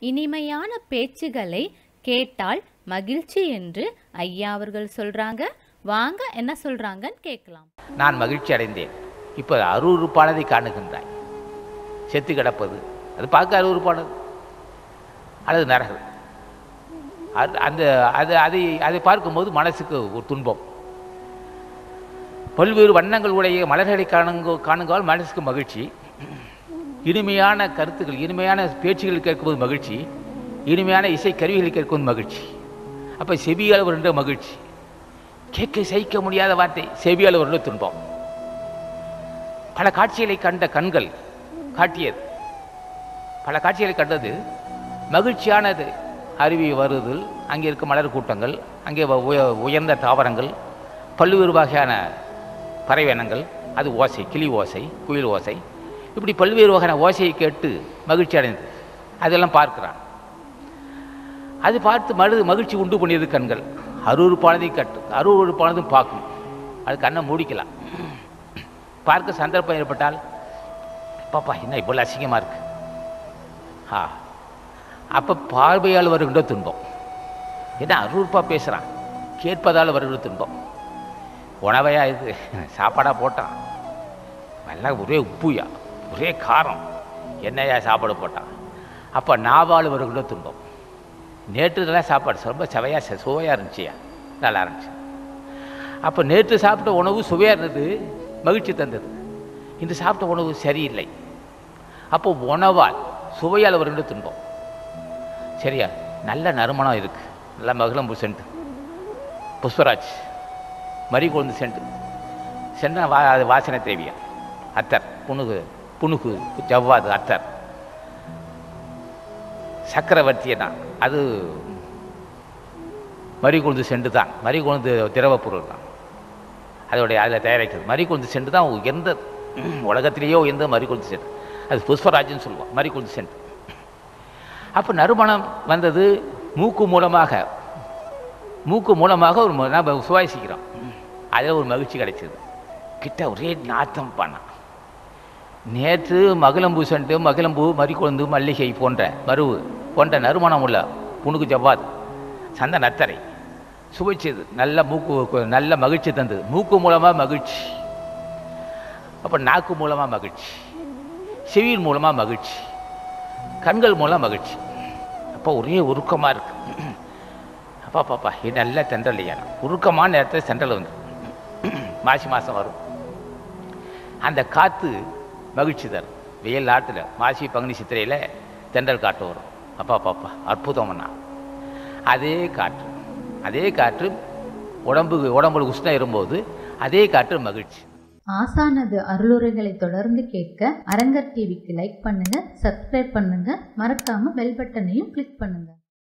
இனிமையான பேச்சுகளை கேட்டால் மகிழ்ச்சி என்று ஐயா அவர்கள் சொல்றாங்க வாங்க என்ன சொல்றாங்கன்னு கேட்கலாம் நான் மகிழ்ச்சி அடைந்தேன் இப்போ அருவறுப்பானதை காணுகின்றாய் செத்து கிடப்பது அது பார்க்க அருவறுப்பானது அல்லது நரகம் அது அந்த அது அதை அதை பார்க்கும்போது மனசுக்கு ஒரு துன்பம் பல்வேறு வண்ணங்கள் உடைய மலர்களை காணுங்கோ காணுங்கால் மனசுக்கு மகிழ்ச்சி இனிமையான கருத்துக்கள் இனிமையான பேச்சுகள் கேட்கும்போது மகிழ்ச்சி இனிமையான இசை கருவிகளை கேட்கும்போது மகிழ்ச்சி அப்போ செவியால் வருகின்ற மகிழ்ச்சி கேட்க சகிக்க முடியாத வார்த்தை செவியால் வருகின்ற துன்பம் பல காட்சிகளை கண்ட கண்கள் காட்டியது பல காட்சிகளை கண்டது மகிழ்ச்சியானது அருவி வருதல் அங்கே இருக்க மலர் கூட்டங்கள் அங்கே வ- உய- உயர்ந்த தாவரங்கள் பல்வேறு வகையான பறவையினங்கள் அது ஓசை கிளி ஓசை குயில் ஓசை இப்படி பல்வேறு வகையான ஓசையை கேட்டு மகிழ்ச்சி அடைந்தது அதெல்லாம் பார்க்கிறான் அது பார்த்து மறு மகிழ்ச்சி உண்டு பண்ணியது கண்கள் அருவறுப்பானதையும் கட்டு அருவறுப்பானதும் பார்க்கும் அது கண்ணை மூடிக்கலாம் பார்க்க சந்தர்ப்பம் ஏற்பட்டால் பாப்பா என்ன இவ்வளோ அசிங்கமாக இருக்கு ஆ அப்போ பார்வையால் வருகின்ற துன்பம் என்ன அருவறுப்பாக பேசுகிறான் கேட்பதால் வருகிற துன்பம் உணவையா இது சாப்பாடாக போட்டான் எல்லாம் ஒரே உப்புயா ஒரே காரம் என்னையா சாப்பாடு போட்டான் அப்போ நாவால் வருகின்ற துன்பம் நேற்று நல்லா சாப்பாடு ரொம்ப சுவையாக சுவையாக இருந்துச்சியா நல்லா இருந்துச்சு அப்போ நேற்று சாப்பிட்ட உணவு சுவையாக இருந்தது மகிழ்ச்சி தந்தது இன்று சாப்பிட்ட உணவு சரியில்லை அப்போ உணவால் சுவையால் வருகின்ற துன்பம் சரியா நல்ல நறுமணம் இருக்குது நல்ல மகிழம்பு சென்ட் புஷ்பராஜ் மறிகொழுந்து சென்ட் சென்ட் வா அது வாசனை தேவியா அத்தர் புனுகு புனுகு ஜவ்வாது அத்தர் சக்கரவர்த்தியை தான் அது மறிகொழுந்து செண்டு தான் மறிகொழுந்து திரவப் பொருள் தான் அதோடைய அதில் தயாரிக்கிறது மறிகொழுந்து செண்டு தான் உயர்ந்த உலகத்திலேயே உயர்ந்த மறிகொழுந்து செண்டு அது புஷ்பராஜ்னு சொல்லுவோம் மறிகொழுந்து செண்டு அப்போ நறுமணம் வந்தது மூக்கு மூலமாக மூக்கு மூலமாக ஒரு ம- நம்ம சுவாசிக்கிறோம் அதில் ஒரு மகிழ்ச்சி கிடைச்சது கிட்ட ஒரே நாத்தம் பண்ணான் நேற்று மகிழம்பூ செண்டு மகிழம்பூ மறிக்கொழுந்து மல்லிகை போன்ற மருவு போன்ற நறுமணம் உள்ள புணுக்கு ஜவ்வாது சந்த நத்தரை சுவைச்சது நல்ல மூக்கு கு- நல்ல மகிழ்ச்சி தந்தது மூக்கு மூலமாக மகிழ்ச்சி அப்போ நாக்கு மூலமாக மகிழ்ச்சி செவியின் மூலமாக மகிழ்ச்சி கண்கள் மூலம் மகிழ்ச்சி அப்போ ஒரே உருக்கமாக இருக்கு அப்பா பாப்பா இது நல்ல தென்றல் ஐயா உருக்கமான நேரத்தில் தென்றல் வந்து மாசி மாதம் வரும் அந்த காற்று மகிழ்ச்சி தரும் வெயில் நாட்டில் மாசி பங்குனி சித்திரையில் தென்றல் காற்று வரும் அப்பா பாப்பா அற்புதம்னா அதே காற்று அதே காற்று உடம்பு உடம்புல உஷ்ணம் இருக்கும்போது அதே காற்று மகிழ்ச்சி ஆசானது அருளுரைகளை தொடர்ந்து கேட்க அரங்கர் டிவிக்கு லைக் பண்ணுங்க சப்ஸ்கிரைப் பண்ணுங்க மறக்காம பெல் பட்டனையும் கிளிக் பண்ணுங்க